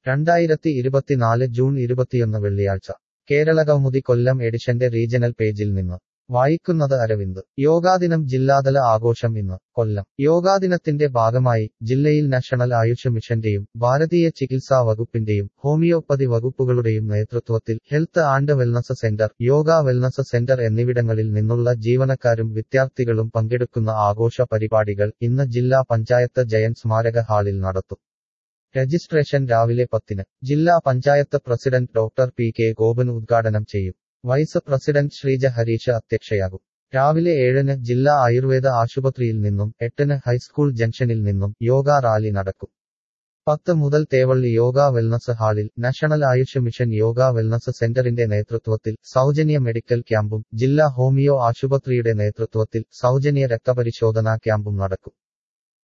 രണ്ടായിരത്തി ഇരുപത്തിനാല് ജൂൺ ഇരുപത്തിയൊന്ന് വെള്ളിയാഴ്ച കേരള കൗമുദി കൊല്ലം എഡിഷന്റെ റീജണൽ പേജിൽ നിന്ന് വായിക്കുന്നത് അരവിന്ദ് യോഗാദിനം ജില്ലാതല ആഘോഷം ഇന്ന് കൊല്ലം യോഗാദിനത്തിന്റെ ഭാഗമായി ജില്ലയിൽ നാഷണൽ ആയുഷ് മിഷന്റെയും ഭാരതീയ ചികിത്സാ വകുപ്പിന്റെയും ഹോമിയോപ്പതി വകുപ്പുകളുടെയും നേതൃത്വത്തിൽ health and wellness centre yoga wellness centre എന്നിവിടങ്ങളിൽ നിന്നുള്ള ജീവനക്കാരും വിദ്യാർത്ഥികളും പങ്കെടുക്കുന്ന ആഘോഷ പരിപാടികൾ ഇന്ന് ജില്ലാ പഞ്ചായത്ത് ജയൻ സ്മാരക ഹാളിൽ നടത്തും രജിസ്ട്രേഷൻ രാവിലെ പത്തിന് ജില്ലാ panchayat president doctor P K Gopan ഉദ്ഘാടനം ചെയ്യും വൈസ് പ്രസിഡന്റ് ശ്രീജ ഹരീഷ അധ്യക്ഷയാകും രാവിലെ ഏഴിന് ജില്ലാ ആയുർവേദ ആശുപത്രിയിൽ നിന്നും എട്ടിന് ഹൈസ്കൂൾ ജംഗ്ഷനിൽ നിന്നും യോഗ റാലി നടക്കും പത്ത് മുതൽ തേവള്ളി യോഗ വെൽനസ് ഹാളിൽ national Ayush mission yoga wellness സെന്ററിന്റെ നേതൃത്വത്തിൽ സൗജന്യ മെഡിക്കൽ ക്യാമ്പും ജില്ലാ ഹോമിയോ ആശുപത്രിയുടെ നേതൃത്വത്തിൽ സൗജന്യ രക്തപരിശോധനാ ക്യാമ്പും നടക്കും